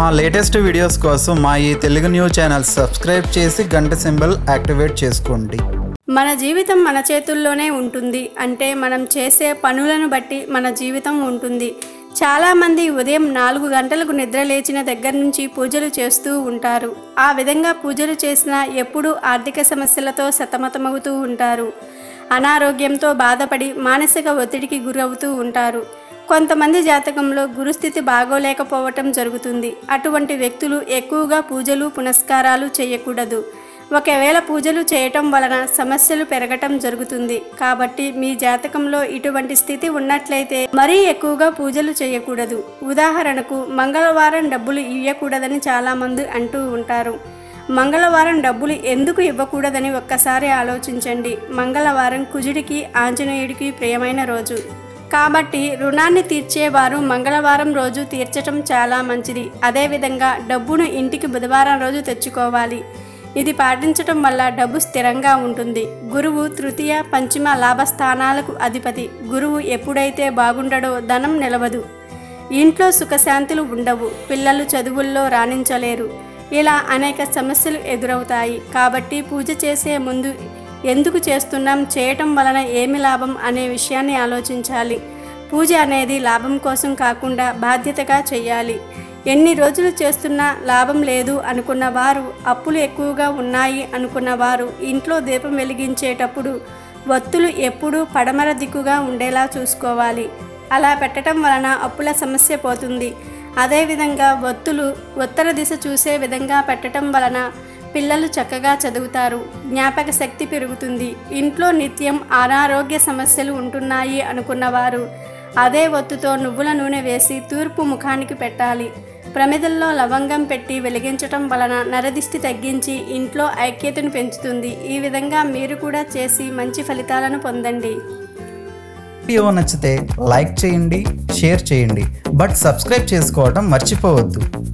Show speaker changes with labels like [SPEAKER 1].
[SPEAKER 1] మా latest videos కోసం మా ఈ తెలుగు న్యూస్ ఛానల్ సబ్స్క్రైబ్ చేసి గంట సింబల్ యాక్టివేట్ చేసుకోండి
[SPEAKER 2] మన జీవితం మన చేతుల్లోనే ఉంటుంది అంటే మనం చేసే పనులను బట్టి మన జీవితం ఉంటుంది చాలామంది ఉదయం నాలుగు గంటలకు నిద్ర లేచిన దగ్గర నుంచి పూజలు చేస్తూ ఉంటారు ఆ విధంగా పూజలు చేసినా ఎప్పుడూ ఆర్థిక సమస్యలతో సతమతమవుతూ ఉంటారు అనారోగ్యంతో బాధపడి మానసిక ఒత్తిడికి గురవుతూ ఉంటారు కొంతమంది జాతకంలో గురుస్థితి బాగోలేకపోవటం జరుగుతుంది అటువంటి వ్యక్తులు ఎక్కువగా పూజలు పునస్కారాలు చేయకూడదు ఒకవేళ పూజలు చేయటం వలన సమస్యలు పెరగటం జరుగుతుంది కాబట్టి మీ జాతకంలో ఇటువంటి స్థితి ఉన్నట్లయితే మరీ ఎక్కువగా పూజలు చేయకూడదు ఉదాహరణకు మంగళవారం డబ్బులు ఇవ్వకూడదని చాలామంది అంటూ ఉంటారు మంగళవారం డబ్బులు ఎందుకు ఇవ్వకూడదని ఒక్కసారి ఆలోచించండి మంగళవారం కుజుడికి ఆంజనేయుడికి ప్రియమైన రోజు కాబట్టి రుణాన్ని తీర్చేవారు మంగళవారం రోజు తీర్చటం చాలా మంచిది అదేవిధంగా డబ్బును ఇంటికి బుధవారం రోజు తెచ్చుకోవాలి ఇది పాటించటం వల్ల డబ్బు స్థిరంగా ఉంటుంది గురువు తృతీయ పంచమ లాభస్థానాలకు అధిపతి గురువు ఎప్పుడైతే బాగుండడో ధనం నిలవదు ఇంట్లో సుఖశాంతులు ఉండవు పిల్లలు చదువుల్లో రాణించలేరు ఇలా అనేక సమస్యలు ఎదురవుతాయి కాబట్టి పూజ చేసే ముందు ఎందుకు చేస్తున్నాం చేయటం వలన ఏమి లాభం అనే విషయాన్ని ఆలోచించాలి పూజ అనేది లాభం కోసం కాకుండా బాధ్యతగా చేయాలి ఎన్ని రోజులు చేస్తున్నా లాభం లేదు అనుకున్న వారు అప్పులు ఎక్కువగా ఉన్నాయి అనుకున్న వారు ఇంట్లో దీపం వెలిగించేటప్పుడు ఒత్తులు ఎప్పుడూ పడమర దిక్కుగా ఉండేలా చూసుకోవాలి అలా పెట్టడం వలన అప్పుల సమస్య పోతుంది అదేవిధంగా ఒత్తులు ఉత్తర దిశ చూసే విధంగా పెట్టడం వలన పిల్లలు చక్కగా చదువుతారు జ్ఞాపక శక్తి పెరుగుతుంది ఇంట్లో నిత్యం అనారోగ్య సమస్యలు ఉంటున్నాయి అనుకున్నవారు అదే ఒత్తుతో నువ్వుల నూనె వేసి తూర్పు ముఖానికి పెట్టాలి ప్రమిదల్లో లవంగం పెట్టి వెలిగించటం వలన నరదిష్టి తగ్గించి ఇంట్లో ఐక్యతను పెంచుతుంది ఈ విధంగా మీరు కూడా చేసి మంచి ఫలితాలను పొందండి
[SPEAKER 1] వీడియో నచ్చితే లైక్ చేయండి షేర్ చేయండి బట్ సబ్స్క్రైబ్ చేసుకోవడం మర్చిపోవద్దు